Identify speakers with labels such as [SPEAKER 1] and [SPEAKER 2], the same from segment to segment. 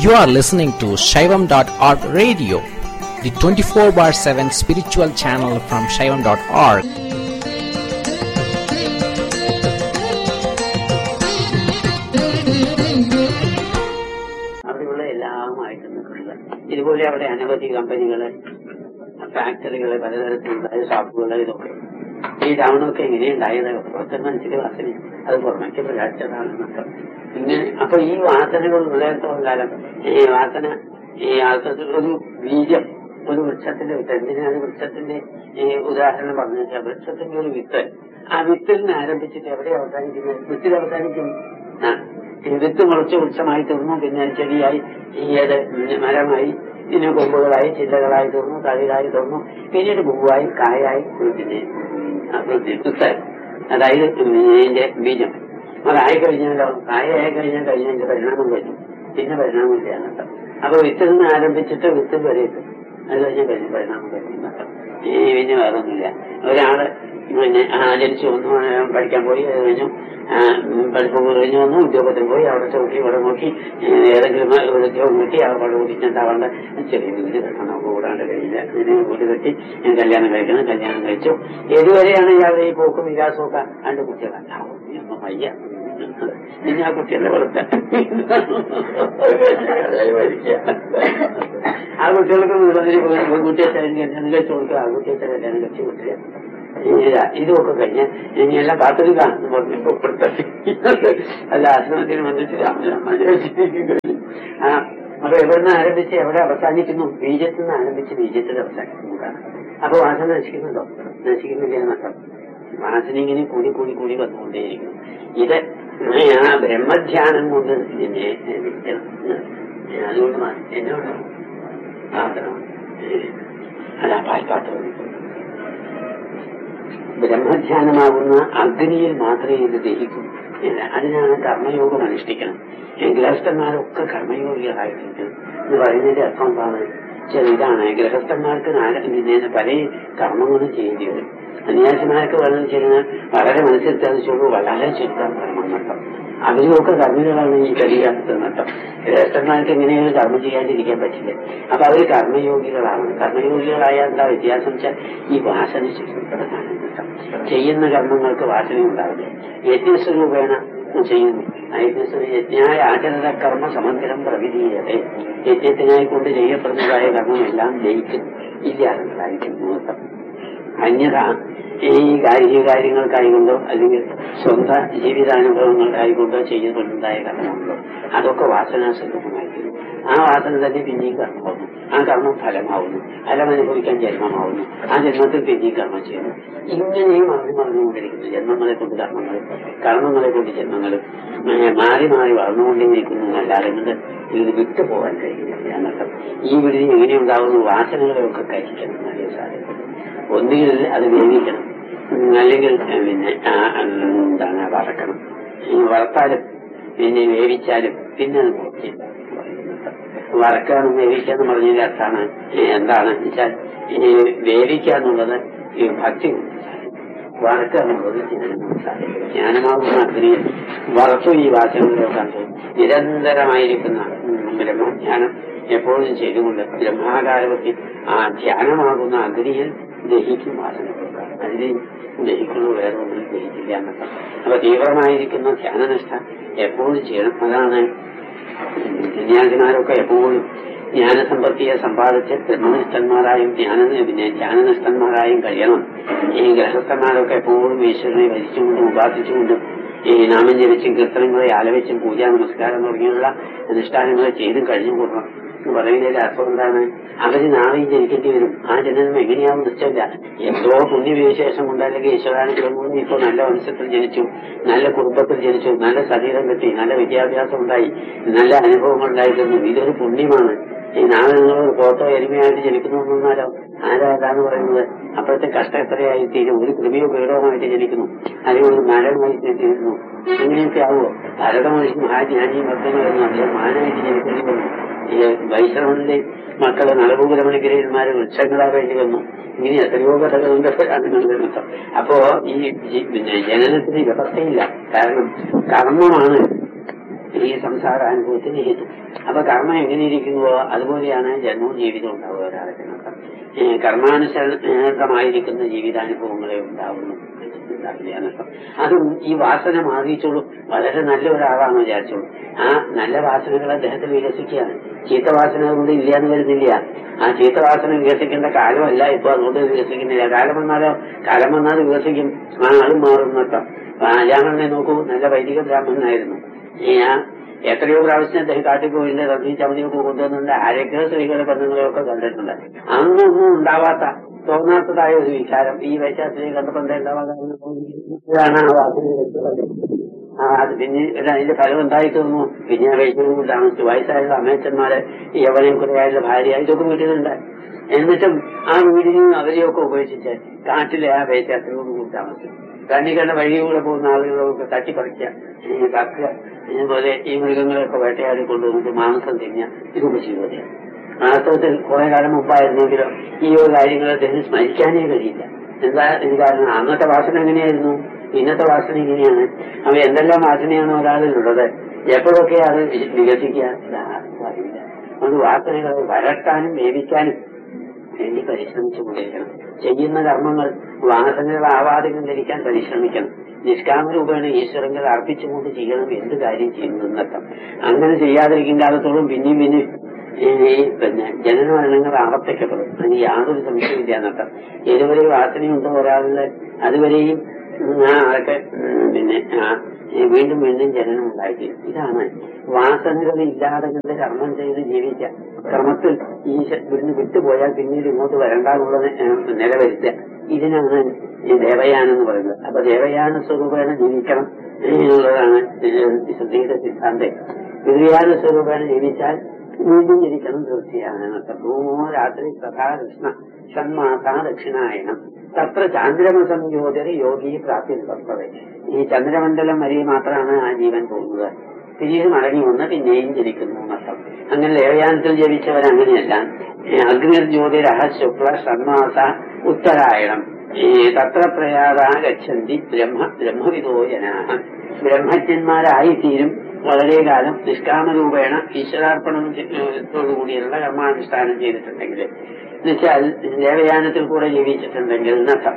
[SPEAKER 1] You are listening to Shaivam.org radio, the 24 bar 7 spiritual channel from Shaivam.org.
[SPEAKER 2] അവിടെയുള്ള എല്ലാമായിട്ട് നിൽക്കുന്നത് ഇതുപോലെ അവിടെ അനവധി കമ്പനികള് ഫാക്ടറികള് പലതരത്തിലുള്ള ഷോപ്പുകള് ഇതൊക്കെ ഈ ടൗണൊക്കെ എങ്ങനെയുണ്ടായത് പുറത്തെ മനസ്സിൽ വാസന അത് പുറമേക്ക് പ്രകാശിച്ചതാണെന്നൊക്കെ ഇങ്ങനെ അപ്പൊ ഈ വാസനകൾ ഉള്ളിടത്തോളം കാലം ഈ വാസന ഈ ആൾക്കത്തിൽ ഒരു ബീജം ഒരു വൃക്ഷത്തിന്റെ വിത്ത് എന്തിനാണ് വൃക്ഷത്തിന്റെ ഈ ഉദാഹരണം പറഞ്ഞു വെച്ചാൽ വൃക്ഷത്തിന്റെ ഒരു വിത്ത് ആ വിത്തിൽ നിന്ന് ആരംഭിച്ചിട്ട് എവിടെ അവസാനിക്കുന്നത് വിത്തിൽ അവസാനിക്കും ആ ഈ വിത്ത് മുളച്ച് വൃക്ഷമായി തീർന്നു പിന്നെ ചെടിയായി ഈ അത് മരമായി പിന്നെ കൊമ്പുകളായി ചില്ലകളായി തീർന്നു തളിരായി തീർന്നു പിന്നീട് പൂവായി കായായി പിന്നെ വിത്തായി അതായത് ഇതിന്റെ ബീജം അതായി കഴിഞ്ഞാലോ കായായി കഴിഞ്ഞാൽ കഴിഞ്ഞതിന്റെ പരിണാമം കഴിഞ്ഞു പിന്നെ പരിണാമമില്ല എന്നർത്ഥം അപ്പൊ വിത്തിൽ നിന്ന് ആരംഭിച്ചിട്ട് വിത്തിൽ വരെ എത്തും അത് കഴിഞ്ഞാൽ കഴിഞ്ഞ പരിണാമം കഴിഞ്ഞു എന്നർത്ഥം ഈ പിന്നെ വേറൊന്നുമില്ല ഒരാള് പിന്നെ ആ, ജനിച്ചു വന്നു ആ, പഠിക്കാൻ പോയി അത് കഴിഞ്ഞു ആ, ഉം, പഠിപ്പ് കഴിഞ്ഞു വന്നു ഉദ്യോഗത്തിന് പോയി അവിടെ നോക്കി ഇവിടെ നോക്കി ഏ, ഏതെങ്കിലും ഒരു ഉദ്യോഗം കിട്ടി അവിടെ ഓടിച്ചിട്ടുണ്ടാവേണ്ട ചെറിയ വീട് കെട്ടണം നമുക്ക് കൂടാണ്ട് കഴിയില്ല അങ്ങനെ വീട് കെട്ടി ഞാൻ കല്യാണം കഴിക്കണം കല്യാണം കഴിച്ചു ഏതുവരെയാണ് ഇയാളുടെ ഈ പോക്കും വികാസവും ഒക്കെ രണ്ട് കുട്ടികളല്ല ഒന്നും വയ്യ ഇനി ആ കുട്ടികളെ വളർത്ത ആ കുട്ടികൾക്ക് പെൺകുട്ടിയെ കല്യാണം കഴിച്ചു കൊടുക്കുക ആ കുട്ടിയെ കല്യാണം കഴിച്ചു കൊടുക്കുക ഇല്ല ഇതൊക്കെ കഴിഞ്ഞ് ഇനി എല്ലാം കാത്തിരിക്കാന്ന് പറഞ്ഞു ഇപ്പപ്പെടുത്തി അല്ല ആശ്രമത്തിന് വന്നിട്ട് രാമരാമ ആ അപ്പൊ എവിടുന്ന് ആരംഭിച്ച് എവിടെ അവസാനിക്കുന്നു ബീജത്തിൽ നിന്ന് ആരംഭിച്ച് ബീജത്തിൽ അവസാനിക്കുന്നതാണ് അപ്പൊ വാസന നശിക്കുന്നുണ്ടോ നശിക്കുന്നില്ല എന്നർത്ഥം വാസന ഇങ്ങനെ കൂടി കൂടി കൂടി വന്നുകൊണ്ടേയിരിക്കുന്നു ഇത് ആ ബ്രഹ്മധ്യാനം കൊണ്ട് ഇതിനെ വിൽക്കണം അതുകൊണ്ട് മാ- എന്നോട് പ്രാർത്ഥന അല്ല പാൽപ്പാത്രം ബ്രഹ്മധ്യാനമാകുന്ന അഗ്നിയിൽ മാത്രമേ ഇത് ദഹിക്കൂ ഇല്ല, അതിനാണ് കർമ്മയോഗം അനുഷ്ഠിക്കണം ഈ ഗൃഹസ്ഥന്മാരൊക്കെ കർമ്മയോഗികളായിട്ടിരിക്കണം എന്ന് പറയുന്നതിന്റെ അർത്ഥം എന്താണ് ശരി ഇതാണ് ഗൃഹസ്ഥന്മാർക്ക് നാല- പിന്നെ പല കർമ്മങ്ങളും ചെയ്യേണ്ടി വരും സന്യാസിമാർക്ക് വേണമെന്ന് ചെയ്യുന്ന വളരെ മനസ്സിലാച്ചുള്ളൂ വളരെ ചുരുക്കം കർമ്മം നട്ടം അവരുമൊക്കെ കർമ്മികളാണ് ഈ കഴിയാത്തത് നട്ടം ഗൃഹസ്ഥന്മാർക്ക് എങ്ങനെയാണ് കർമ്മം ചെയ്യാണ്ടിരിക്കാൻ പറ്റില്ല അപ്പൊ അവര് കർമ്മയോഗികളാണ് കർമ്മയോഗികളായ എന്താ വ്യത്യാസം വെച്ചാൽ ഈ വാസന ചുരുക്കപ്പെടുന്നതാണ് നട്ടം ചെയ്യുന്ന കർമ്മങ്ങൾക്ക് വാസന ഉണ്ടാവില്ല യജ്ഞസ്വരൂപേണ ചെയ്യുന്നു ആ യജ്ഞസ്വരൂ യജ്ഞായ ആചരണ കർമ്മ സമഗ്രം പ്രവിധീയതേ യജ്ഞത്തിനായി കൊണ്ട് ചെയ്യപ്പെടുന്നതായ കർമ്മമെല്ലാം ലയിക്കും ഇല്ലാതെന്നതായിരിക്കും നൃത്തം അന്യത ഈ ഗാർഹിക കാര്യങ്ങൾക്കായിക്കൊണ്ടോ അല്ലെങ്കിൽ സ്വന്തം ജീവിതാനുഭവങ്ങൾക്കായിക്കൊണ്ടോ ചെയ്യപ്പെടുന്നതായ കർമ്മമുണ്ടോ അതൊക്കെ വാസനാസ്വരൂപമായിരിക്കും ആ വാസന തന്നെ പിന്നെയും കർമ്മമാകുന്നു ആ കർമ്മം ഫലമാവുന്നു ഫലം അനുഭവിക്കാൻ ജന്മമാവുന്നു ആ ജന്മത്തിൽ പിന്നെയും കർമ്മം ചെയ്യുന്നു ഇങ്ങനെയും മറിഞ്ഞു മറിഞ്ഞുകൊണ്ടിരിക്കുന്നു ജന്മങ്ങളെ കൊണ്ട് കർമ്മങ്ങൾ കർമ്മങ്ങളെ കൊണ്ട് ജന്മങ്ങൾ മാറി മാറി വളർന്നുകൊണ്ടേയിരിക്കുന്നു അല്ലാതെ കൊണ്ട് ഇത് വിട്ടു പോകാൻ കഴിയുന്നില്ല എന്നർത്ഥം ഈ വിടുതി എങ്ങനെയുണ്ടാവുന്നു വാസനകളെയൊക്കെ കഴിക്കണം എന്നറിയ സാധിക്കും ഒന്നുകിൽ അത് വേവിക്കണം ഉം, അല്ലെങ്കിൽ ഏ, പിന്നെ ആ, ഉം, എന്താണ് വറക്കണം ഈ വറുത്താലും പിന്നെ വേവിച്ചാലും പിന്നെ അത് മുറിക്കും വറക്കാനും വേവിക്കാന്ന് പറഞ്ഞതിന്റെ അർത്ഥാണ് ഏ, എന്താണ് വെച്ചാൽ ഈ വേവിക്കുക എന്നുള്ളത് ഈ ഭക്തി വറക്കുക എന്നുള്ളത് ജ്ഞാനമാണ് ജ്ഞാനമാകുന്ന അഗ്നിയിൽ വറുത്തു ഈ വാസനകളെ കണ്ടു നിരന്തരമായിരിക്കുന്ന ഉം, ബ്രഹ്മജ്ഞാനം എപ്പോഴും ചെയ്തുകൊണ്ട് ബ്രഹ്മാകാരത്തിൽ ആ ധ്യാനമാകുന്ന അഗ്നിയിൽ ദഹിക്കും വാസനകൾക്ക് അതിൽ ദഹിക്കുന്നു വേറെ ഒന്നും ദഹിക്കില്ല എന്നൊക്കെ അപ്പൊ തീവ്രമായിരിക്കുന്ന ധ്യാനനിഷ്ഠ എപ്പോഴും ചെയ്യണം അതാണ് സന്യാസിമാരൊക്കെ എപ്പോഴും ജ്ഞാനസമ്പത്തിയെ സമ്പാദിച്ച് ബ്രഹ്മനിഷ്ഠന്മാരായും ജ്ഞാന പിന്നെ ജ്ഞാനനിഷ്ഠന്മാരായും കഴിയണം ഈ ഗൃഹസ്ഥന്മാരൊക്കെ എപ്പോഴും ഈശ്വരനെ ഭരിച്ചുകൊണ്ടും ഉപാസിച്ചുകൊണ്ടും ഈ നാമം ജപിച്ചും കീർത്തനങ്ങളെ ആലപിച്ചും പൂജ നമസ്കാരം തുടങ്ങിയുള്ള അനുഷ്ഠാനങ്ങളെ ചെയ്തും കഴിഞ്ഞു കൂടണം എന്ന് പറയുന്നതിന്റെ അർത്ഥം എന്താണ് അവര് നാളെ ജനിക്കേണ്ടി വരും ആ ജനനം എങ്ങനെയാവും നിശ്ചയമില്ല എന്തോ പുണ്യവിശേഷം കൊണ്ട് അല്ലെങ്കിൽ ഈശ്വരാനുഗ്രഹം കൊണ്ട് ഇപ്പൊ നല്ല വംശത്തിൽ ജനിച്ചു നല്ല കുടുംബത്തിൽ ജനിച്ചു നല്ല ശരീരം കിട്ടി നല്ല വിദ്യാഭ്യാസം ഉണ്ടായി നല്ല അനുഭവങ്ങൾ ഉണ്ടായിരുന്നു ഇതൊരു പുണ്യമാണ് ഈ നാളെ നിങ്ങൾ ഒരു ഫോട്ടോ എരുമയായിട്ട് ജനിക്കുന്നു എന്നാലോ ആരാ അതാന്ന് പറയുന്നത് അപ്പോഴത്തെ കഷ്ടം എത്രയായി തീരും ഒരു കൃമിയോ പീഡവുമായിട്ട് ജനിക്കുന്നു അല്ലെങ്കിൽ ഒരു മരമായി തീരുന്നു ഇങ്ങനെയൊക്കെ ആവുമോ ഭാരത മനുഷ്യൻ മഹാജ്ഞാനിയും ഭക്തനായിരുന്നു അദ്ദേഹം മാനായിട്ട് ജനിക്കേണ്ടി വന്നു ഈ വൈശ്രവണിലെ മക്കളെ നളഭൂപരമണിഗിരിന്മാര് വൃക്ഷങ്ങളാവേണ്ടി വന്നു ഇങ്ങനെ എത്രയോ കഥകളുണ്ട് അതിനർത്ഥം അപ്പോ ഈ ജി- പിന്നെ ജനനത്തിന് വ്യവസ്ഥയില്ല കാരണം കർമ്മമാണ് ഈ സംസാരാനുഭവത്തിന് ഹേതു അപ്പൊ കർമ്മം എങ്ങനെയിരിക്കുന്നുവോ അതുപോലെയാണ് ജന്മവും ജീവിതവും ഉണ്ടാവുക ഒരാൾക്ക് നോക്കാം കർമാനുസരണമായിരിക്കുന്ന ജീവിതാനുഭവങ്ങളെ ഉണ്ടാവുന്നു ഉണ്ടാവില്ല എന്നർത്ഥം അതും ഈ വാസന മാറിയിച്ചോളൂ വളരെ നല്ല ഒരാളാണെന്ന് വിചാരിച്ചോളൂ ആ നല്ല വാസനകൾ അദ്ദേഹത്തിൽ വികസിക്കുകയാണ് ചീത്ത വാസന കൊണ്ട് ഇല്ല എന്ന് വരുന്നില്ല ആ ചീത്ത വാസന വികസിക്കേണ്ട കാലമല്ല ഇപ്പൊ അതുകൊണ്ട് വികസിക്കുന്നില്ല കാലം വന്നാലോ കാലം വന്നാൽ വികസിക്കും ആ ആളും മാറും എന്നർത്ഥം രാമനെ നോക്കൂ നല്ല വൈദിക ബ്രാഹ്മണനായിരുന്നു ഈ ആ എത്രയോ പ്രാവശ്യം അദ്ദേഹം കാട്ടിൽ പോയിട്ടുണ്ട് റബ്ബി ചമതിയൊക്കെ കൊണ്ടുവന്നിട്ടുണ്ട് ആരൊക്കെയോ സ്ത്രീകളെ ബന്ധങ്ങളെയൊക്കെ കണ്ടിട്ടുണ്ട് അന്നൊന്നും ഉണ്ടാവാത്ത തോന്നാത്തതായ ഒരു വികാരം ഈ വൈശാസ്ത്രീയെ കണ്ടപ്പോൾ എന്താ ഉണ്ടാവാൻ കാരണം ആ വാക്കിന് വെച്ചുള്ളത് ആ അത് പിന്നെ അതിന്റെ ഫലം എന്തായി തീർന്നു പിന്നെ ആ വൈദ്യുതി താമസിച്ചു വയസ്സായുള്ള അമ്മച്ചന്മാരെ യവനെയും കുറയായുള്ള ഭാര്യ ഇതൊക്കെ വീട്ടിലുണ്ട് എന്നിട്ടും ആ വീടിനെയും അവരെയൊക്കെ ഉപേക്ഷിച്ച് കാട്ടിലെ ആ വൈശാസ്ത്രിയോട് കൂടി താമസിച്ചു കണ്ണി കണ്ട വഴിയിലൂടെ പോകുന്ന ആളുകളൊക്കെ തട്ടിപ്പറിക്കുക ഈ കക്കുക ഇതുപോലെ ഈ മൃഗങ്ങളെയൊക്കെ വേട്ടയാടി കൊണ്ടുവന്നിട്ട് മാംസം തിരിഞ്ഞ ഇതൊക്കെ ചെയ്യുന്നത് വാസ്തവത്തിൽ കുറെ കാലം മുമ്പായിരുന്നെങ്കിലും ഈ ഒരു കാര്യങ്ങൾ അദ്ദേഹം സ്മരിക്കാനേ കഴിയില്ല എന്താ ഇത് കാരണം അന്നത്തെ വാസന എങ്ങനെയായിരുന്നു ഇന്നത്തെ വാസന ഇങ്ങനെയാണ് അവ എന്തെല്ലാം വാസനയാണ് ഒരാളിലുള്ളത് എപ്പോഴൊക്കെ അത് വികസിക്കുക ഇതാർക്കും അറിയില്ല അതുകൊണ്ട് വാസനകളെ വരട്ടാനും വേവിക്കാനും വേണ്ടി പരിശ്രമിച്ചുകൊണ്ടിരിക്കണം ചെയ്യുന്ന കർമ്മങ്ങൾ വാസനകളാവാതെ കൊണ്ടിരിക്കാൻ പരിശ്രമിക്കണം നിഷ്കാമരൂപേണ ഈശ്വരങ്ങൾ അർപ്പിച്ചുകൊണ്ട് ചെയ്യണം എന്ത് കാര്യം ചെയ്യുന്നതെന്നർത്ഥം അങ്ങനെ ചെയ്യാതിരിക്കും കാലത്തോളം പിന്നെയും പിന്നെയും ഈ പിന്നെ ജനന മരണങ്ങൾ ആവർത്തിക്കപ്പെടും അതിന് യാതൊരു സംശയമില്ല എന്നർത്ഥം ഏതുവരെ വാസനയുണ്ടോ ഒരാളുടെ അതുവരെയും ആ ആൾക്ക് പിന്നെ ആ വീണ്ടും വീണ്ടും ജനനം ഉണ്ടായിത്തീരും ഇതാണ് വാസനകൾ ഇല്ലാതെ കണ്ട് കർമ്മം ചെയ്ത് ജീവിക്കാം കർമ്മത്തിൽ ഈ ഇവിടുന്ന് വിട്ടുപോയാൽ പിന്നീട് ഇങ്ങോട്ട് വരണ്ടാന്നുള്ള നിലവരുത്തുക ഇതിനാണ് ഈ ദേവയാനം എന്ന് പറയുന്നത് അപ്പൊ ദേവയാന സ്വരൂപേണ ജീവിക്കണം എന്നുള്ളതാണ് ശ്രദ്ധയുടെ സിദ്ധാന്തം വിദ്യാന സ്വരൂപേണ ജീവിച്ചാൽ വീണ്ടും ജനിക്കണം തീർച്ചയാണ് ഭൂമോ രാത്രി തഥാ കൃഷ്ണ ഷൺമാസ ദക്ഷിണായനം തത്ര ചാന്ദ്രമസം ജ്യോതിർ യോഗി പ്രാപ്തി നിവർത്തത് ഈ ചന്ദ്രമണ്ഡലം വരെ മാത്രമാണ് ആ ജീവൻ പോകുന്നത് പിന്നീട് മടങ്ങി വന്ന് പിന്നെയും ജനിക്കുന്നു എന്നർത്ഥം അങ്ങനെ ദേവയാനത്തിൽ ജനിച്ചവർ അങ്ങനെയല്ല അഗ്നിർ ജ്യോതിരഹ ശുക്ല ഷൺമാസ ഉത്തരായണം തത്ര പ്രയാത ഗച്ഛന്തി ബ്രഹ്മ ബ്രഹ്മവിദോ ജനാഹ ബ്രഹ്മജ്ഞന്മാരായിത്തീരും വളരെ കാലം നിഷ്കാമരൂപേണ ഈശ്വരാർപ്പണത്തോടുകൂടിയുള്ള കർമാനുഷ്ഠാനം ചെയ്തിട്ടുണ്ടെങ്കിൽ എന്നുവെച്ചാൽ ദേവയാനത്തിൽ കൂടെ ജീവിച്ചിട്ടുണ്ടെങ്കിൽ എന്നർത്ഥം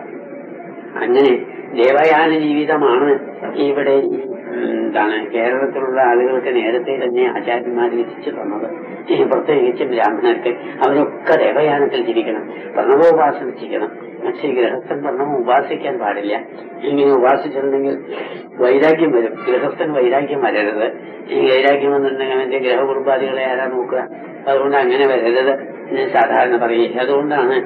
[SPEAKER 2] അങ്ങനെ ദേവയാന ജീവിതമാണ് ഇവിടെ എന്താണ് കേരളത്തിലുള്ള ആളുകൾക്ക് നേരത്തെ തന്നെ ആചാര്യന്മാർ വിധിച്ചു തന്നത് പ്രത്യേകിച്ചും ബ്രാഹ്മണർക്ക് അവരൊക്കെ ദേവയാനത്തിൽ ജീവിക്കണം പ്രണവോപാസന ചെയ്യണം പക്ഷേ ഗൃഹസ്ഥൻ പ്രണവം ഉപാസിക്കാൻ പാടില്ല ഇങ്ങനെ ഉപാസിച്ചിട്ടുണ്ടെങ്കിൽ വൈരാഗ്യം വരും ഗൃഹസ്ഥൻ വൈരാഗ്യം വരരുത് ഈ വൈരാഗ്യം വന്നിട്ടുണ്ടെങ്കിൽ അവന്റെ ഗ്രഹകുടുംബാദികളെ ആരാ നോക്കുക അതുകൊണ്ട് അങ്ങനെ വരരുത് എന്ന് സാധാരണ പറയുക അതുകൊണ്ടാണ്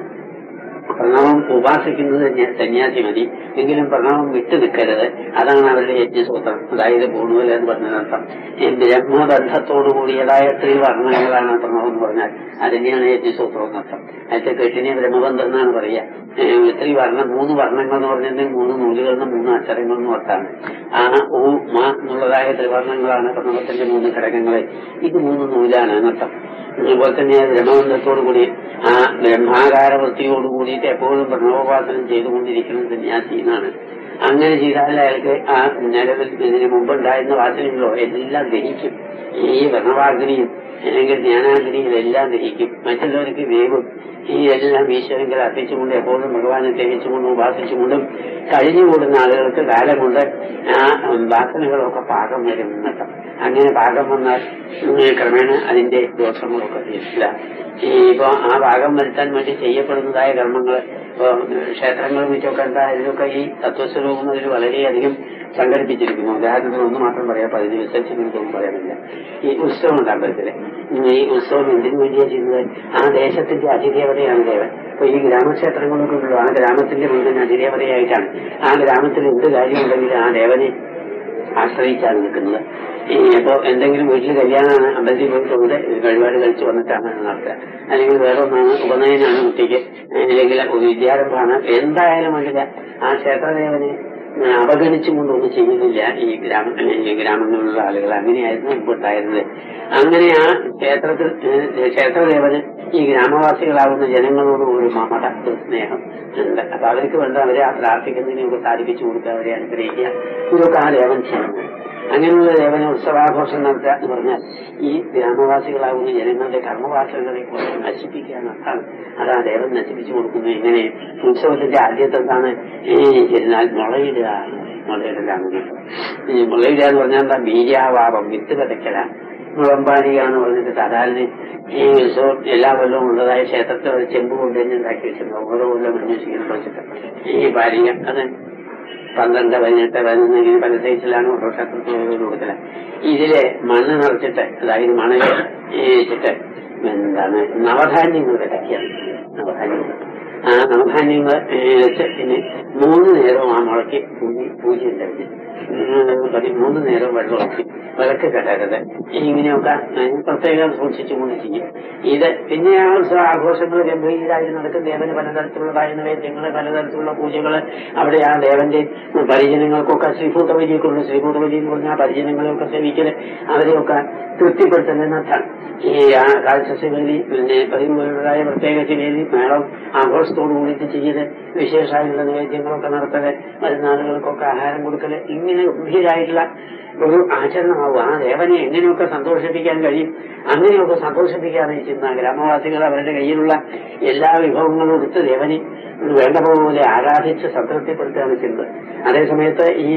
[SPEAKER 2] പ്രണവം ഉപാസിക്കുന്നത് സന്യാസി മതി എങ്കിലും പ്രണവം വിട്ടു നിൽക്കരുത് അതാണ് അവരുടെ യജ്ഞസൂത്രം അതായത് പൂണൂല എന്ന് പറഞ്ഞതിനർത്ഥം ബ്രഹ്മബന്ധത്തോടു കൂടിയതായ ത്രിവർണ്ണങ്ങളാണ് പ്രണവം എന്ന് പറഞ്ഞാൽ അതിനെയാണ് യജ്ഞസൂത്രം എന്നർത്ഥം അതിന്റെ കെട്ടിനെ ബ്രഹ്മബന്ധം എന്നാണ് പറയുക ത്രിവർണ്ണം മൂന്ന് വർണ്ണങ്ങൾ എന്ന് പറഞ്ഞിട്ടുണ്ടെങ്കിൽ മൂന്ന് നൂലുകൾ എന്ന് മൂന്ന് അക്ഷരങ്ങൾ എന്ന് അർത്ഥാണ് ആ ഊ മ എന്നുള്ളതായ ത്രിവർണ്ണങ്ങളാണ് പ്രണവത്തിന്റെ മൂന്ന് ഘടകങ്ങളെ ഇത് മൂന്ന് നൂലാണ് എന്നർത്ഥം അതുപോലെ തന്നെ ബ്രഹ്മബന്ധത്തോടു കൂടി ആ ബ്രഹ്മാകാര വൃത്തിയോട് കൂടിയിട്ട് എപ്പോഴും പ്രണവോപാസനം ചെയ്തുകൊണ്ടിരിക്കണം സന്യാസി എന്നാണ് അങ്ങനെ ചെയ്താൽ അയാൾക്ക് ആ നിലവിൽ ഇതിന് മുമ്പുണ്ടായിരുന്ന വാസനകളോ എല്ലാം ദഹിക്കും ഈ പ്രണവാഗ്നിയും അല്ലെങ്കിൽ ജ്ഞാനാഗ്നിയും എല്ലാം ദഹിക്കും മറ്റുള്ളവർക്ക് വേവും ഈ എല്ലാം ഈശ്വരങ്ങൾ അർപ്പിച്ചുകൊണ്ട് എപ്പോഴും ഭഗവാനെ തേജിച്ചുകൊണ്ടും ഉപാസിച്ചുകൊണ്ടും കഴിഞ്ഞുകൂടുന്ന ആളുകൾക്ക് കാലം കൊണ്ട് ആ വാസനകളൊക്കെ പാകം വരും എന്നർത്ഥം അങ്ങനെ പാകം വന്നാൽ ക്രമേണ അതിന്റെ ദോഷങ്ങളൊക്കെ തീരില്ല ഇപ്പൊ ആ ഭാഗം വരുത്താൻ വേണ്ടി ചെയ്യപ്പെടുന്നതായ കർമ്മങ്ങൾ ഇപ്പൊ ക്ഷേത്രങ്ങളും മറ്റൊക്കെ എന്താ ഇതിലൊക്കെ ഈ തത്വസ്വരൂപം അതിൽ വളരെയധികം സംഘടിപ്പിച്ചിരിക്കുന്നു ഉദാഹരണത്തിന് ഒന്ന് മാത്രം പറയാം പതിനഞ്ച് വിസർജനങ്ങളൊന്നും പറയാനില്ല ഈ ഉത്സവം ഉണ്ട് അമ്പലത്തില് ഈ ഉത്സവം എന്തിനു വേണ്ടിയാ ചെയ്യുന്നത് ആ ദേശത്തിന്റെ അതിദേവതയാണ് ദേവൻ അപ്പൊ ഈ ഗ്രാമക്ഷേത്രങ്ങളൊക്കെ ഉള്ളൂ ആ ഗ്രാമത്തിന്റെ മുഴുവൻ അതിദേവതയായിട്ടാണ് ആ ഗ്രാമത്തിൽ എന്ത് കാര്യമുണ്ടെങ്കിലും ആ ദേവനെ ആശ്രയിച്ചാണ് നിൽക്കുന്നത് ഇപ്പോ എന്തെങ്കിലും വീട്ടിൽ കല്യാണമാണ് അമ്പലത്തിൽ പോയി തൊഴുത് വഴിപാട് കഴിച്ചു വന്നിട്ടാണ് നടത്തുക അല്ലെങ്കിൽ വേറെ ഒന്നാണ് ഉപനയനാണ് കുട്ടിക്ക് അല്ലെങ്കിൽ വിദ്യാരംഭമാണ് എന്തായാലും വേണ്ടില്ല ആ ക്ഷേത്രദേവനെ അവഗണിച്ചുകൊണ്ടൊന്നും ചെയ്യുന്നില്ല ഈ ഗ്രാമ ഈ ഗ്രാമങ്ങളിലുള്ള ആളുകൾ അങ്ങനെയായിരുന്നു മുമ്പുണ്ടായിരുന്നത് അങ്ങനെ ആ ക്ഷേത്രത്തിൽ ക്ഷേത്രദേവന് ഈ ഗ്രാമവാസികളാകുന്ന ജനങ്ങളോട് ഒരു മമത ഒരു സ്നേഹം ഉണ്ട് അപ്പൊ അവർക്ക് വേണ്ട അവരെ ആ പ്രാർത്ഥിക്കുന്നതിനെയൊക്കെ സാധിപ്പിച്ചു കൊടുക്കുക അവരെ അനുഗ്രഹിക്കുക ഇതൊക്കെ ആ ദേവൻ ചെയ്യുന്നത് അങ്ങനെയുള്ള ദേവന ഉത്സവാഘോഷം നടത്തുക എന്ന് പറഞ്ഞാൽ ഈ ഗ്രാമവാസികളാകുന്ന ജനങ്ങളുടെ കർമ്മവാസനകളെ കൊണ്ട് നശിപ്പിക്കുക എന്നതാണ് അതാ ദേവൻ നശിപ്പിച്ചു കൊടുക്കുന്നു എങ്ങനെ ഉത്സവത്തിന്റെ ആദ്യത്തെ എന്താണ് ഈ എന്നാൽ മുളയിടുക മുളയിടലാണ് ഈ മുളയിടുക എന്ന് പറഞ്ഞാൽ എന്താ ബീജാവാപം വിത്ത് വിതയ്ക്കലാണ് മുളമ്പാലിക എന്ന് പറഞ്ഞിട്ട് സാധാരണ ഈ ഉത്സവം എല്ലാ കൊല്ലവും ഉള്ളതായ ക്ഷേത്രത്തിൽ ഒരു ചെമ്പ് കൊണ്ടുതന്നെ ഉണ്ടാക്കി വെച്ചിട്ടുണ്ട് ഓരോ കൊല്ലം അന്വേഷിക്കണം വെച്ചിട്ട് ഈ ബാലിക അത് പന്ത്രണ്ട് പതിനെട്ട് പതിനൊന്ന് ഇങ്ങനെ പല സൈസിലാണ് ഓരോ ക്ഷേത്രത്തിൽ കൊടുക്കല് ഇതില് മണ്ണ് നിറച്ചിട്ട് അതായത് മണൽ വെച്ചിട്ട് എന്താണ് നവധാന്യങ്ങൾ വിതയ്ക്കുകയാണ് നവധാന്യങ്ങൾ ആ നവധാന്യങ്ങൾ വെച്ച് പിന്നെ മൂന്ന് നേരവും ആ മുളയ്ക്ക് പൂജ പൂജ ഉണ്ടായിരുന്നു പതിമൂന്ന് നേരം വെള്ളമൊക്കെ വിളക്ക് കെട്ടരുത് ഇങ്ങനെയൊക്കെ പ്രത്യേകം സൂക്ഷിച്ചുകൊണ്ട് ചെയ്യും ഇത് പിന്നെ ആ ഉത്സവ ആഘോഷങ്ങൾ ഗംഭീരമായി നടക്കും ദേവന് പലതരത്തിലുള്ളതായ നൈവേദ്യങ്ങൾ പലതരത്തിലുള്ള പൂജകൾ അവിടെ ആ ദേവന്റെ പരിജനങ്ങൾക്കൊക്കെ ശ്രീഭൂത വരിയൊക്കെയുണ്ട് ശ്രീഭൂത വരി എന്ന് പറഞ്ഞാൽ പരിജനങ്ങളെയൊക്കെ സേവിക്കല് അവരെയൊക്കെ തൃപ്തിപ്പെടുത്തുന്നതിനർത്ഥം ഈ ആ കാഴ്ച ശിവേലി പിന്നെ പതിമൂലതായ പ്രത്യേക ശിവേലി മേളം ആഘോഷത്തോടു കൂടിയിട്ട് ചെയ്യല് വിശേഷമായിട്ടുള്ള നിവേദ്യങ്ങളൊക്കെ നടത്തല് മരുന്നാളുകൾക്കൊക്കെ ആഹാരം കൊടുക്കല് ഇങ്ങനെ ഗംഭീരായിട്ടുള്ള ഒരു ആചരണമാവും ആ ദേവനെ എങ്ങനെയൊക്കെ സന്തോഷിപ്പിക്കാൻ കഴിയും അങ്ങനെയൊക്കെ സന്തോഷിപ്പിക്കാന്ന് ചെയ്യുന്ന ഗ്രാമവാസികൾ അവരുടെ കയ്യിലുള്ള എല്ലാ വിഭവങ്ങളും എടുത്ത് ദേവനെ വേണ്ട പോലെ ആരാധിച്ച് സംതൃപ്തിപ്പെടുത്തുകയാണ് ചെയ്യുന്നത് അതേസമയത്ത് ഈ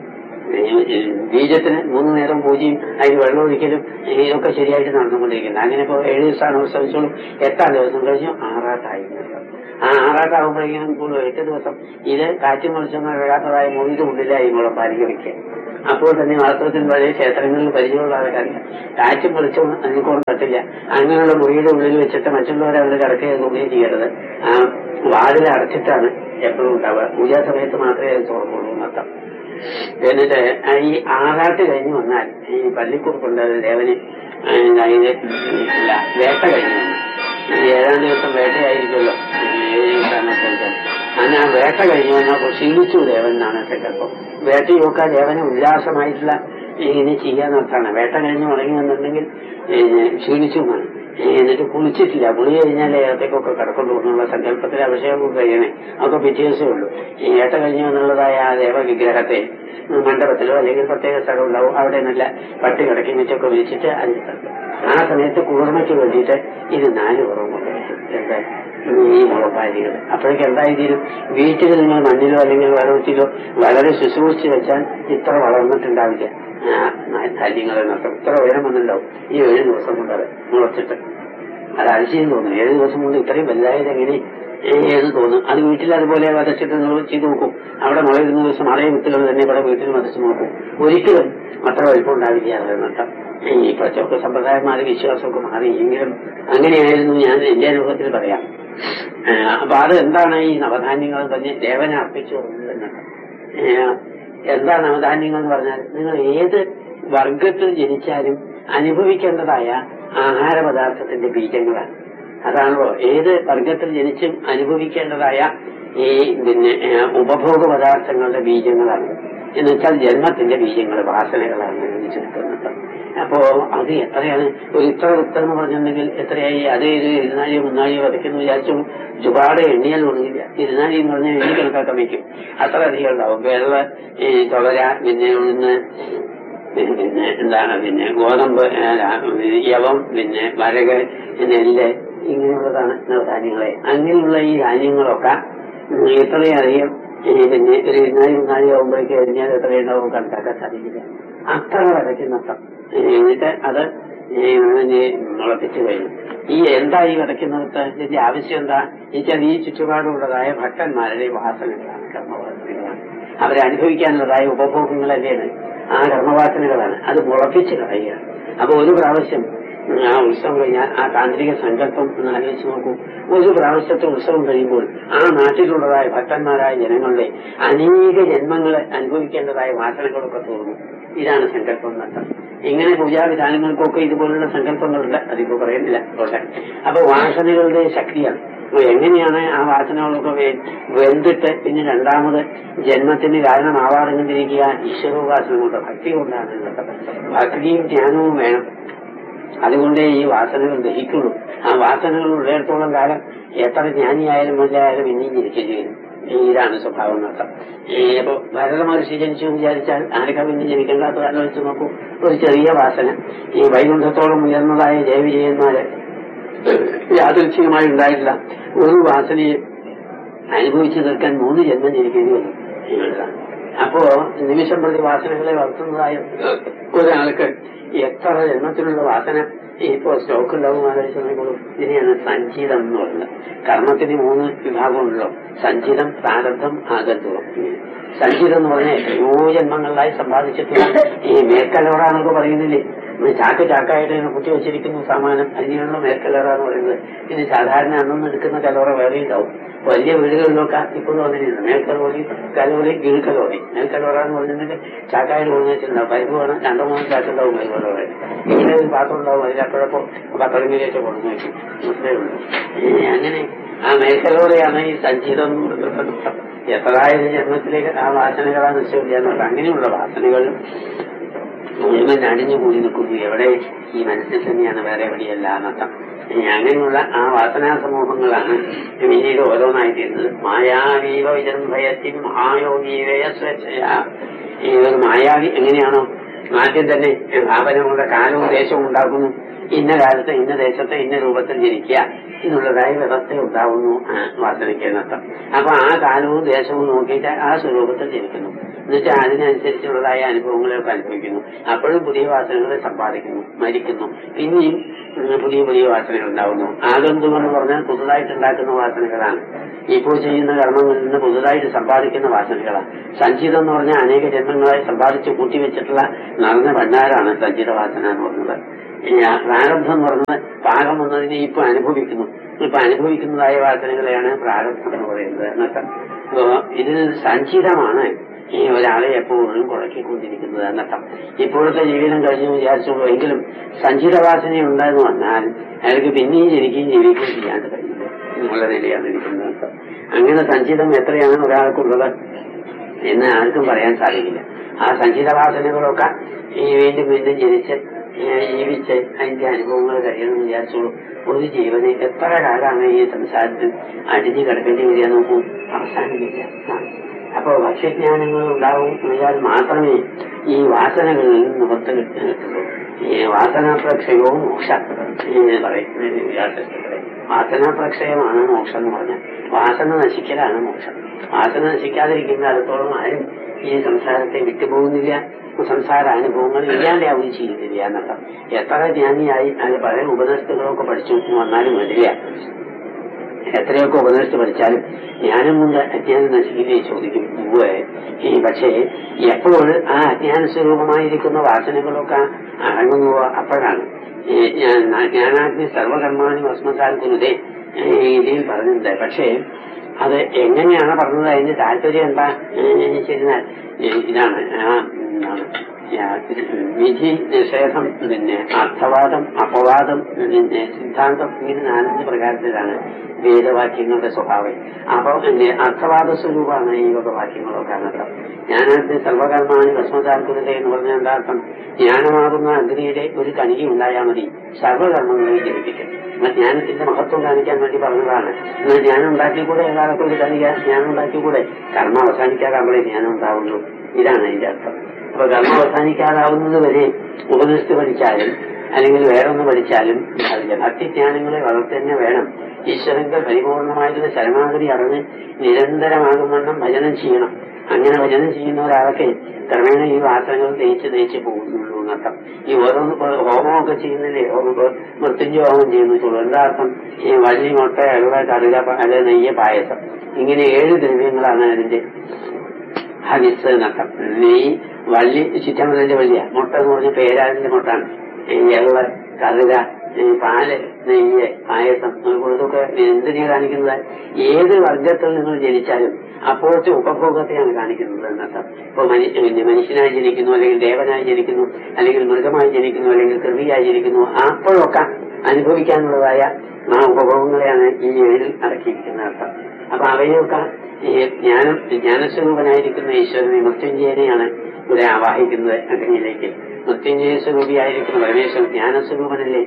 [SPEAKER 2] ബീജത്തിന് മൂന്ന് നേരം പൂജയും അതിന് വെള്ളം ഒഴിക്കലും ഇതൊക്കെ ശരിയായിട്ട് നടന്നുകൊണ്ടിരിക്കുന്നത് അങ്ങനെ ഇപ്പോൾ ഏഴ് ദിവസമാണ് ഉത്സവിച്ചോളും എട്ടാം ദിവസം കഴിഞ്ഞു ആറാട്ടായി ആ ആറാട്ടാകുമ്പോഴേക്കും കൂടുതൽ എട്ട് ദിവസം ഇത് കാറ്റും മത്സ്യം കഴിയാത്തതായ മൊഴിയുടെ ഉള്ളിലായി മുളം പാലിക്ക് വെക്കുക അപ്പോൾ തന്നെ വാസ്തവത്തിൽ പഴയ ക്ഷേത്രങ്ങളിൽ പരിചയമുള്ള ആൾക്കാരില്ല കാറ്റും വെളിച്ചവും അതിനെക്കൊണ്ട് പറ്റില്ല അങ്ങനെയുള്ള മുറിയുടെ ഉള്ളിൽ വെച്ചിട്ട് മറ്റുള്ളവരെ അവിടെ കിടക്കുകയോ തുണിയും ചെയ്യരുത് ആ വാതിൽ അടച്ചിട്ടാണ് എപ്പോഴും ഉണ്ടാവുക പൂജാ സമയത്ത് മാത്രമേ അത് തുറക്കുള്ളൂ എന്നർത്ഥം എന്നിട്ട് ഈ ആറാട്ട് കഴിഞ്ഞ് വന്നാൽ ഈ പള്ളിക്കുറുപ്പുണ്ട് ദേവന് അതിന് ഇല്ല വേട്ട കഴിഞ്ഞു വന്നു ഈ ഏഴാം ദിവസം വേട്ടയായിരിക്കുമല്ലോ ഏഴ് ദിവസമാണെന്നൊക്കെ വെച്ചാൽ അങ്ങനെ ആ വേട്ട കഴിഞ്ഞു വന്നപ്പോൾ ക്ഷീണിച്ചു ദേവൻ എന്നാണ് സങ്കല്പം വേട്ടയൊക്കെ ദേവന് ഉല്ലാസമായിട്ടുള്ള ഇങ്ങനെ ചെയ്യാന്നർത്താണ് വേട്ട കഴിഞ്ഞ് മടങ്ങി വന്നിട്ടുണ്ടെങ്കിൽ ക്ഷീണിച്ചു എന്നാണ് എന്നിട്ട് കുളിച്ചിട്ടില്ല കുളി കഴിഞ്ഞാൽ ഏകത്തേക്കൊക്കെ കിടക്കൊണ്ടു എന്നുള്ള സങ്കല്പത്തിൽ അഭിഷേകം കഴിയണേ അതൊക്കെ പിറ്റേ ദിവസമേ ഉള്ളൂ ഈ ഏട്ട കഴിഞ്ഞു എന്നുള്ളതായ ആ ദേവവിഗ്രഹത്തെ മണ്ഡപത്തിലോ അല്ലെങ്കിൽ പ്രത്യേക സ്ഥലം ഉണ്ടാവും അവിടെ നല്ല പട്ടി കിടക്കി വെച്ചൊക്കെ വിരിച്ചിട്ട് അതിൽ ആ സമയത്ത് കൂർമ്മയ്ക്ക് വേണ്ടിയിട്ട് ഇത് നാല് കുറവ് കൊണ്ടുവരും എന്താ ഈ മുളപ്പാരികൾ അപ്പോഴേക്ക് എന്തായി തീരും വീട്ടിൽ നിങ്ങൾ മണ്ണിലോ അല്ലെങ്കിൽ വെള്ളത്തിലോ വളരെ ശുശ്രൂഷിച്ച് വെച്ചാൽ ഇത്ര വളർന്നിട്ടുണ്ടാവില്ല ധാന്യങ്ങൾ എന്നൊക്കെ ഇത്ര ഉയരം വന്നിട്ടുണ്ടാവും ഈ ഏഴ് ദിവസം കൊണ്ടത് മുളച്ചിട്ട് അത് അതിശയം തോന്നുന്നു ഏഴ് ദിവസം കൊണ്ട് ഇത്രയും വലുതായത് എങ്ങനെ ഏത് തോന്നും അത് വീട്ടിൽ അതുപോലെ വരച്ചിട്ട് നിങ്ങൾ ചെയ്തു നോക്കും അവിടെ മുളയിരുന്ന ദിവസം അതേ വിത്തുകൾ തന്നെ ഇവിടെ വീട്ടിൽ വരച്ച് നോക്കും ഒരിക്കലും അത്ര വലിപ്പം ഉണ്ടാവില്ല അതെന്നട്ടം ഈ പ്രച്ചൊക്കെ സമ്പ്രദായം മാറി വിശ്വാസമൊക്കെ മാറി എങ്കിലും അങ്ങനെയായിരുന്നു ഞാൻ എന്റെ അനുഭവത്തിൽ പറയാം അപ്പൊ അത് എന്താണ് ഈ നവധാന്യങ്ങൾ തന്നെ ദേവനെ അർപ്പിച്ചു എന്നുള്ളത് എന്താ നവധാന്യങ്ങൾ എന്ന് പറഞ്ഞാൽ നിങ്ങൾ ഏത് വർഗത്തിൽ ജനിച്ചാലും അനുഭവിക്കേണ്ടതായ ആഹാര പദാർത്ഥത്തിന്റെ ബീജങ്ങളാണ് അതാണല്ലോ ഏത് വർഗത്തിൽ ജനിച്ചും അനുഭവിക്കേണ്ടതായ ഈ പിന്നെ ഉപഭോഗ പദാർത്ഥങ്ങളുടെ ബീജങ്ങളാണ് എന്ന് വെച്ചാൽ ജന്മത്തിന്റെ ബീജങ്ങൾ വാസനകളാണ് ജനിച്ചെടുക്കുന്നത് അപ്പോ അത് എത്രയാണ് ഒരു ഇത്ര വൃത്തം എന്ന് പറഞ്ഞിട്ടുണ്ടെങ്കിൽ എത്രയായി അതേ ഇത് ഇരുന്നാഴിയോ മുന്നാഴിയോ വരയ്ക്കുന്നു വിചാരിച്ചോളൂ ഒരുപാട് എണ്ണിയാൽ ഒന്നുമില്ല ഇരുന്നാഴി എന്ന് പറഞ്ഞാൽ എണ്ണി കണക്കാക്കാൻ വയ്ക്കും അത്ര അധികം ഉണ്ടാവും വെള്ള ഈ തുളര പിന്നെ ഉഴുന്ന് പിന്നെ എന്താണ് പിന്നെ ഗോതമ്പ് യവം പിന്നെ വരക് നെല്ല് ഇങ്ങനെയുള്ളതാണ് നവധാന്യങ്ങളെ അങ്ങനെയുള്ള ഈ ധാന്യങ്ങളൊക്കെ ഇത്രയധികം പിന്നെ ഒരു ഇരുന്നാഴി മുന്നാഴി ആകുമ്പോഴേക്ക് എറിഞ്ഞാൽ എത്രയുണ്ടാവും കണക്കാക്കാൻ സാധിക്കില്ല അത്ര വിതയ്ക്കുന്നർത്ഥം എന്നിട്ട് അത് മുളപ്പിച്ചു കഴിഞ്ഞു ഈ എന്താ ഈ വിതയ്ക്കുന്നത് ഇതിന്റെ ആവശ്യം എന്താ എന്നുവെച്ചാൽ ഈ ചുറ്റുപാടുള്ളതായ ഭക്തന്മാരുടെ വാസനകളാണ് കർമ്മവാസനകളാണ് അവരെ അനുഭവിക്കാനുള്ളതായ ഉപഭോഗങ്ങളല്ലേണ് ആ കർമ്മവാസനകളാണ് അത് മുളപ്പിച്ച് കളയുകയാണ് അപ്പൊ ഒരു പ്രാവശ്യം ആ ഉത്സവം കഴിഞ്ഞാൽ ആ താന്ത്രിക സങ്കല്പം ഒന്ന് ആലോചിച്ച് നോക്കൂ ഒരു പ്രാവശ്യത്തെ ഉത്സവം കഴിയുമ്പോൾ ആ നാട്ടിലുള്ളതായ ഭക്തന്മാരായ ജനങ്ങളുടെ അനേക ജന്മങ്ങൾ അനുഭവിക്കേണ്ടതായ വാസനകളൊക്കെ തോന്നുന്നു ഇതാണ് സങ്കല്പം എന്നർത്ഥം ഇങ്ങനെ പൂജാവിധാനങ്ങൾക്കൊക്കെ ഇതുപോലുള്ള സങ്കല്പങ്ങളുണ്ട് അതിപ്പോ പറയുന്നില്ല പോട്ടെ അപ്പൊ വാസനകളുടെ ശക്തിയാണ് അപ്പൊ എങ്ങനെയാണ് ആ വാസനകളൊക്കെ വെന്തിട്ട് പിന്നെ രണ്ടാമത് ജന്മത്തിന് കാരണമാവാതെ കണ്ടിരിക്കുക ഈശ്വരോപാസന കൊണ്ട് ഭക്തി കൊണ്ടാണ് എന്നുള്ളത് ഭക്തിയും ജ്ഞാനവും വേണം അതുകൊണ്ടേ ഈ വാസനകൾ ദഹിക്കുള്ളൂ ആ വാസനകൾ ഉള്ളിടത്തോളം കാലം എത്ര ജ്ഞാനിയായാലും വല്ലായാലും ഇനിയും ജനിക്കുകയും ചെയ്യും ഇതാണ് സ്വഭാവം നടത്താം ഇപ്പൊ ഭരത മഹർഷി ജനിച്ചു എന്ന് വിചാരിച്ചാൽ ആരൊക്കെ പിന്നെ ജനിക്കേണ്ടാത്ത ആലോചിച്ച് നോക്കൂ ഒരു ചെറിയ വാസന ഈ വൈകുണ്ഠത്തോളം ഉയർന്നതായ ജയവിജയന്മാര് യാദൃച്ഛികമായി ഉണ്ടായിട്ടില്ല ഒരു വാസനയെ അനുഭവിച്ചു തീർക്കാൻ മൂന്ന് ജന്മം ജനിക്കേണ്ടി വന്നു എന്നുള്ളതാണ് അപ്പോ നിമിഷം പ്രതി വാസനകളെ വളർത്തുന്നതായ ഒരാൾക്ക് എത്ര ജന്മത്തിലുള്ള വാസന ഇപ്പോ സ്റ്റോക്ക് ഉണ്ടാവും ആലോചിച്ച് നോക്കുള്ളൂ ഇതിനെയാണ് സഞ്ചിതം എന്ന് പറയുന്നത് കർമ്മത്തിന് മൂന്ന് വിഭാഗമുണ്ടല്ലോ സഞ്ചിതം പ്രാരബ്ധം ആഗന്ധം സഞ്ചിതം എന്ന് പറഞ്ഞാൽ എത്രയോ ജന്മങ്ങളിലായി സമ്പാദിച്ചിട്ടുള്ള ഈ മേൽക്കലോറാന്നൊക്കെ പറയുന്നില്ലേ ഇന്ന് ചാക്ക് ചാക്കായിട്ട് ഇങ്ങനെ കുത്തി വെച്ചിരിക്കുന്നു സാമാനം അതിനുള്ള മേൽക്കലോറ എന്ന് പറയുന്നത് ഇത് സാധാരണ അന്നൊന്നും എടുക്കുന്ന കലോറ വേറെ ഉണ്ടാവും വലിയ വീടുകളിലൊക്കെ ഇപ്പോഴും അങ്ങനെയാണ് മേൽക്കലോറി കലോറി കീഴ്ക്കലോറി മേൽക്കലോറ എന്ന് പറഞ്ഞിട്ടുണ്ടെങ്കിൽ ചാക്കായിട്ട് കൊണ്ടു വെച്ചിട്ടുണ്ടാവും പരിപ്പ് വേണം രണ്ടോ മൂന്നോ ചാക്കുണ്ടാവും മേൽക്കലോറ ഇങ്ങനെ ഒരു പാത്രം ഉണ്ടാവും അതിലപ്പോഴപ്പോ പത്തടങ്ങിലേക്ക് കൊണ്ടു വയ്ക്കും അത്രേ ഉള്ളൂ ഏ, അങ്ങനെ ആ മേൽക്കലോറയാണ് ഈ സഞ്ചിതം എന്ന് പറയുന്നത് എത്രയായാലും ജന്മത്തിലേക്ക് ആ വാസനകളാ നിശ്ചയില്ല എന്നുള്ള അങ്ങനെയുള്ള വാസനകൾ മുഴുവൻ അടിഞ്ഞു കൂടി നിൽക്കുന്നു എവിടെ ഈ മനസ്സിൽ തന്നെയാണ് വേറെ എവിടെയല്ല എന്നർത്ഥം ഇനി അങ്ങനെയുള്ള ആ വാസനാ സമൂഹങ്ങളാണ് പിന്നീട് ഓരോന്നായി തീരുന്നത് മായാവീവ വിജൃംഭയത്തിൻ മഹായോഗീവയ സ്വേച്ഛയ ഈ ഒരു മായാവി എങ്ങനെയാണോ ആദ്യം തന്നെ ഭാവനങ്ങളുടെ കാലവും ദേശവും ഉണ്ടാക്കുന്നു ഇന്ന കാലത്ത് ഇന്ന ദേശത്ത് ഇന്ന രൂപത്തിൽ ജനിക്കുക എന്നുള്ളതായ വ്യവസ്ഥ ഉണ്ടാവുന്നു ആ വാസനയ്ക്ക് എന്നർത്ഥം അപ്പൊ ആ കാലവും ദേശവും നോക്കിയിട്ട് ആ സ്വരൂപത്തിൽ ജനിക്കുന്നു എന്നുവെച്ചാൽ അതിനനുസരിച്ചുള്ളതായ അനുഭവങ്ങളെയൊക്കെ അനുഭവിക്കുന്നു അപ്പോഴും പുതിയ വാസനകളെ സമ്പാദിക്കുന്നു മരിക്കുന്നു പിന്നെയും ഉം, പുതിയ പുതിയ വാസനകൾ ഉണ്ടാവുന്നു ആഗന്തുകം എന്ന് പറഞ്ഞാൽ പുതുതായിട്ട് ഉണ്ടാക്കുന്ന വാസനകളാണ് ഇപ്പോൾ ചെയ്യുന്ന കർമ്മങ്ങളിൽ നിന്ന് പുതുതായിട്ട് സമ്പാദിക്കുന്ന വാസനകളാണ് സഞ്ചിതം എന്ന് പറഞ്ഞാൽ അനേക ജന്മങ്ങളായി സമ്പാദിച്ച് കൂട്ടിവെച്ചിട്ടുള്ള നിറഞ്ഞ ഭണ്ഡാരാണ് സഞ്ചിത വാസന എന്ന് പറയുന്നത് ഇനി ആ പ്രാരബ്ധം എന്ന് പറയുന്നത് പാകം വന്നതിനെ ഇപ്പൊ അനുഭവിക്കുന്നു ഇപ്പൊ അനുഭവിക്കുന്നതായ വാസനകളെയാണ് പ്രാരബ്ധം എന്ന് പറയുന്നത് എന്നൊക്കെ അപ്പോ ഇത് സഞ്ചിതമാണ് ഈ ഒരാളെ എപ്പോഴും കുഴക്കിക്കൊണ്ടിരിക്കുന്നത് എന്നർത്ഥം ഇപ്പോഴത്തെ ജീവിതം കഴിഞ്ഞു വിചാരിച്ചുള്ളൂ എങ്കിലും സഞ്ചിതവാസന ഉണ്ടെന്ന് വന്നാൽ അയാൾക്ക് പിന്നെയും ജനിക്കുകയും ജീവിക്കുകയും ചെയ്യാണ്ട് കഴിയില്ല എന്നുള്ള നിലയാണ് ഇരിക്കുന്നത് എന്നർത്ഥം. അങ്ങനെ സഞ്ചിതം എത്രയാണ് ഒരാൾക്കുള്ളത് എന്ന് ആർക്കും പറയാൻ സാധിക്കില്ല ആ സഞ്ചിതവാസനകളൊക്കെ ഈ വീണ്ടും വീണ്ടും ജനിച്ച് ഏ, ജീവിച്ച് അതിന്റെ അനുഭവങ്ങൾ കഴിയണമെന്ന് വിചാരിച്ചോളൂ ഒരു ജീവനെ എത്ര കാലമാണ് ഈ സംസാരത്തിൽ അടിഞ്ഞു കിടക്കേണ്ടി വരിക നോക്കൂ അവസാനമില്ല ആ. അപ്പോ ഭക്ഷ്യജ്ഞാനങ്ങൾ ഉണ്ടാവും എന്നാൽ മാത്രമേ ഈ വാസനകളിൽ നിന്ന് നിവർത്തി കിട്ടുള്ളൂ ഈ വാസനാപ്രക്ഷയവും മോക്ഷ എന്ന് പറയും വ്യാസത്തിലെ വാസനാപ്രക്ഷയമാണ് മോക്ഷം എന്ന് പറഞ്ഞാൽ വാസന നശിക്കലാണ് മോക്ഷം വാസന നശിക്കാതിരിക്കുന്ന കാലത്തോളം ആരും ഈ സംസാരത്തെ വിട്ടുപോകുന്നില്ല സംസാര അനുഭവങ്ങൾ ഇല്ലാണ്ടാവുകയും ചെയ്യുന്നില്ല എന്നർത്ഥം എത്ര ജ്ഞാനിയായി അത് പല ഉപനിഷത്തുകളൊക്കെ പഠിച്ചു വന്നാലും വേണ്ടില്ല എത്രയൊക്കെ ഉപദേശിച്ച് പഠിച്ചാലും ജ്ഞാനം കൊണ്ട് അജ്ഞാനം നശിക്കില്ലേ ചോദിക്കും ഉവ്വ് ഈ പക്ഷേ എപ്പോൾ ആ അജ്ഞാന സ്വരൂപമായിരിക്കുന്ന വാസനകളൊക്കെ അടങ്ങുന്നുവോ അപ്പോഴാണ് ഈ ഞാൻ- ജ്ഞാനാഗ്നി സർവകർമാണി ഭസ്മസാൽ കുരുതേ ഇതിൽ പറഞ്ഞിട്ടുണ്ട് പക്ഷേ അത് എങ്ങനെയാണ് പറഞ്ഞത് അതിന്റെ താല്പര്യം എന്താ എന്ന് വെച്ചിരുന്നാൽ ഇതാണ് ആ എന്താണ് യാ- വിധി നിഷേധം പിന്നെ അർത്ഥവാദം അപവാദം പിന്നെ സിദ്ധാന്തം ഇങ്ങനെ നാലഞ്ച് പ്രകാരത്തിലാണ് വേദവാക്യങ്ങളുടെ സ്വഭാവം അപ്പൊ പിന്നെ അർത്ഥവാദ സ്വരൂപമാണ് ഈ വക വാക്യങ്ങളൊക്കെ അനർത്ഥം ജ്ഞാനത്തിന് സർവകർമാണി ഭസ്മസാൽക്കുലത എന്ന് പറഞ്ഞാൽ എന്താ അർത്ഥം ജ്ഞാനമാകുന്ന അഗ്നിയുടെ ഒരു കണിക ഉണ്ടായാൽ മതി സർവകർമ്മങ്ങളെയും ജനിപ്പിക്കും എന്നാൽ ജ്ഞാനത്തിന്റെ മഹത്വം കാണിക്കാൻ വേണ്ടി പറഞ്ഞതാണ് എന്നാൽ ജ്ഞാനം ഉണ്ടാക്കിക്കൂടെ ഏതാളൊക്കെ ഒരു കണിക ജ്ഞാനം ഉണ്ടാക്കിക്കൂടെ കർമ്മം അവസാനിക്കാതാകുമ്പോഴേ ജ്ഞാനം ഉണ്ടാവുള്ളൂ ഇതാണ് അതിന്റെ അർത്ഥം അപ്പൊ കർമ്മം അവസാനിക്കാതാവുന്നത് വരെ ഉപനിഷത്ത് പഠിച്ചാലും അല്ലെങ്കിൽ വേറൊന്ന് പഠിച്ചാലും അതില്ല ഭക്തിജ്ഞാനങ്ങളെ വളർത്തി തന്നെ വേണം ഈശ്വരന്റെ പരിപൂർണമായിട്ടുള്ള ശരണാഗതി അറിഞ്ഞ് നിരന്തരമാകും വണ്ണം ഭജനം ചെയ്യണം അങ്ങനെ ഭജനം ചെയ്യുന്ന ഒരാൾക്ക് ക്രമേണ ഈ വാസനകൾ തേച്ച് തേച്ച് പോകുന്നുള്ളൂ എന്നർത്ഥം ഈ ഓരോന്ന് ഇപ്പൊ ഹോമമൊക്കെ ചെയ്യുന്നില്ലേ ഹോമം ഇപ്പൊ മൃത്യുഞ്ജയ ഹോമം ചെയ്യുന്നു ചുള്ളു എന്താ അർത്ഥം ഈ വള്ളി മുട്ട എള്ള കടുക പ- അല്ലെ നെയ്യ് പായസം ഇങ്ങനെ ഏഴ് ദ്രവ്യങ്ങളാണ് അതിന്റെ ഹവിസ് എന്നർത്ഥം ഈ വള്ളി ചുറ്റമതിന്റെ വള്ളിയ മുട്ട എന്ന് പറഞ്ഞ പേരാതിന്റെ മുട്ടാണ് ഈ എള്ള കറുക ഈ പാല് നെയ്യ് പായസം ഇതൊക്കെ എന്തിനാ കാണിക്കുന്നത് ഏത് വർഗത്തിൽ നിങ്ങൾ ജനിച്ചാലും അപ്പോഴത്തെ ഉപഭോഗത്തെയാണ് കാണിക്കുന്നത് എന്നർത്ഥം ഇപ്പൊ മനു- പിന്നെ മനുഷ്യനായി ജനിക്കുന്നു അല്ലെങ്കിൽ ദേവനായി ജനിക്കുന്നു അല്ലെങ്കിൽ മൃഗമായി ജനിക്കുന്നു അല്ലെങ്കിൽ കൃതിയായി ജനിക്കുന്നു അപ്പോഴൊക്കെ അനുഭവിക്കാനുള്ളതായ ആ ഉപഭോഗങ്ങളെയാണ് ഈ ഏഴിൽ അടക്കിയിരിക്കുന്ന അർത്ഥം അപ്പൊ അവയൊക്കെ ഈ ജ്ഞാനം ജ്ഞാനസ്വരൂപനായിരിക്കുന്ന ഈശ്വരനെ മൃത്യുഞ്ജയനെയാണ് ഇവിടെ ആവാഹിക്കുന്നത് അഗ്നിയിലേക്ക് മൃത്യുഞ്ജയ സ്വരൂപിയായിരിക്കുന്ന പരമേശ്വരൻ ജ്ഞാനസ്വരൂപനല്ലേ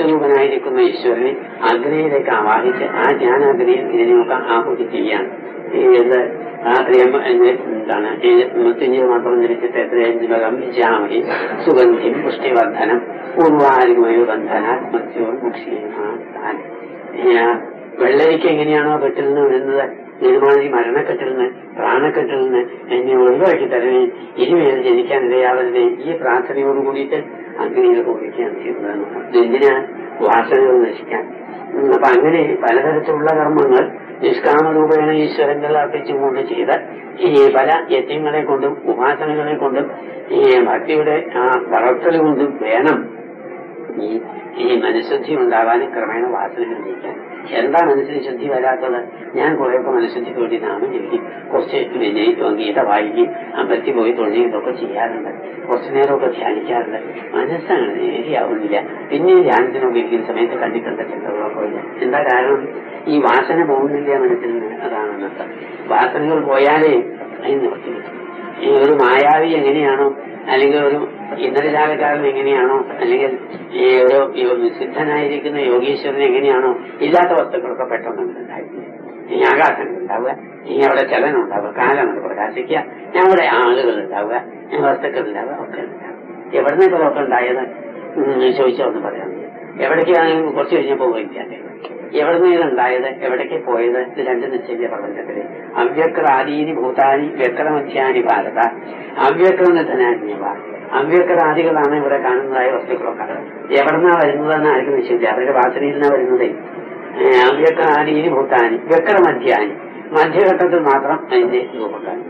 [SPEAKER 2] ജ്ഞാനസ്വരൂപനായിരിക്കുന്ന ഈശ്വരനെ അഗ്നിയിലേക്ക് ആവാഹിച്ച് ആ ജ്ഞാനാഗ്നിയിൽ ഇതിനെയൊക്കെ ആഹുതി ചെയ്യാണ് ഈ എന്ത് രാത്രിയം എന്താണ് ഈ മൃത്യുഞ്ജയ മാത്രം ധരിച്ചിട്ട് എത്രയും ജാമി സുഗന്ധിം പുഷ്ടിവർദ്ധനം പൂർവാരിമയോ ബന്ധനാത് മത്സ്യവും മുക്ഷിയുമാൻ വെള്ളരിക്ക് എങ്ങനെയാണോ കെട്ടിൽ നിന്ന് വരുന്നത് നിർമ്മാണി മരണക്കെട്ടിൽ നിന്ന് പ്രാണക്കെട്ടിൽ നിന്ന് എന്നെ ഒഴിവാക്കി തരണേ ഇനിമേൽ ജനിക്കാൻ ഇടയാവരുതേ ഈ പ്രാർത്ഥനയോട് കൂടിയിട്ട് അഗ്നിയിൽ പോവുകയാണ് ചെയ്യുന്നത് എന്തിനാ വാസനകൾ നശിക്കാൻ ഉം, അപ്പൊ അങ്ങനെ പലതരത്തിലുള്ള കർമ്മങ്ങൾ നിഷ്കാമരൂപേണ ഈശ്വരങ്ങൾ അർപ്പിച്ചുകൊണ്ട് ചെയ്ത് ഈ പല യജ്ഞങ്ങളെ കൊണ്ടും ഉപാസനകളെ കൊണ്ടും ഈ ഭക്തിയുടെ ആ വളർത്തൽ കൊണ്ടും വേണം ഈ ഈ മനഃശുദ്ധി ഉണ്ടാവാനും ക്രമേണ വാസനകൾ നീക്കാൻ എന്താ മനസ്സിന് ശുദ്ധി വരാത്തത് ഞാൻ കുറെയൊക്കെ മനഃശുദ്ധിക്ക് വേണ്ടി നാമം ജപിക്കും കുറച്ച് പിന്നെ ഗീത വായിക്കും അമ്പലത്തിൽ പോയി തൊഴിൽ ഇതൊക്കെ ചെയ്യാറുണ്ട് കുറച്ചു നേരമൊക്കെ ധ്യാനിക്കാറുണ്ട് മനസ്സാണ് നേരെയാവുന്നില്ല പിന്നെ ധ്യാനത്തിനൊക്കെ ഇരിക്കുന്ന സമയത്ത് കണ്ണി കണ്ട ചിന്തകളൊക്കെ ഇല്ല എന്താ കാരണം ഈ വാസന പോകുന്നില്ല മനസ്സിൽ നിന്ന് അതാണ് അന്നത്തെ വാസനകൾ പോയാലേ അതിന് നിവർത്തി കിട്ടും ഈ ഒരു മായാവി എങ്ങനെയാണോ അല്ലെങ്കിൽ ഒരു ഇന്ദ്രജാലക്കാരൻ എങ്ങനെയാണോ അല്ലെങ്കിൽ ഈ ഒരു യോ- സിദ്ധനായിരിക്കുന്ന യോഗീശ്വരൻ എങ്ങനെയാണോ ഇല്ലാത്ത വസ്തുക്കളൊക്കെ പെട്ടെന്ന് ഉണ്ടായി ഈ ആകാശങ്ങൾ ഉണ്ടാവുക ഈ അവിടെ ചലനം ഉണ്ടാവുക കാലങ്ങൾ പ്രകാശിക്കുക ഞങ്ങളുടെ ആളുകൾ ഉണ്ടാവുക ഈ വസ്തുക്കൾ ഉണ്ടാവുക ഒക്കെ ഉണ്ടാവുക എവിടുന്ന് ഇതൊക്കെ ഉണ്ടായത് ചോദിച്ചോന്ന് പറയാം എവിടേക്കാണെങ്കിൽ കുറച്ച് കഴിഞ്ഞപ്പോ പോയിക്കാതെ എവിടുന്ന് ഇത് ഉണ്ടായത് എവിടേക്ക് പോയത് ഇത് രണ്ട് നിശ്ചയ പ്രപഞ്ചത്തില് അവ്യക്രാദീനി ഭൂതാനി വ്യക്രമധ്യാനി ഭാരത അവ്യക്രനിധനാന്യവ അവ്യക്രാദികളാണ് ഇവിടെ കാണുന്നതായ വസ്തുക്കളൊക്കെ എവിടുന്നാ വരുന്നതെന്ന് ആർക്കും നിശ്ചയില്ല അവരുടെ വാസനയിൽ നിന്നാ വരുന്നതേ അവ്യക്രാദീനി ഭൂതാനി വ്യക്രമധ്യാനി മധ്യഘട്ടത്തിൽ മാത്രം അതിന്റെ രൂപം കാണും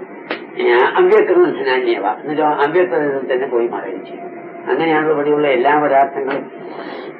[SPEAKER 2] അവ്യക്രനിധനാന്യവ എന്നിട്ടോ അവ്യക്രത്തിൽ തന്നെ പോയി മറയും ചെയ്യും അങ്ങനെയാണ് ഇവിടെയുള്ള എല്ലാ പദാർത്ഥങ്ങളും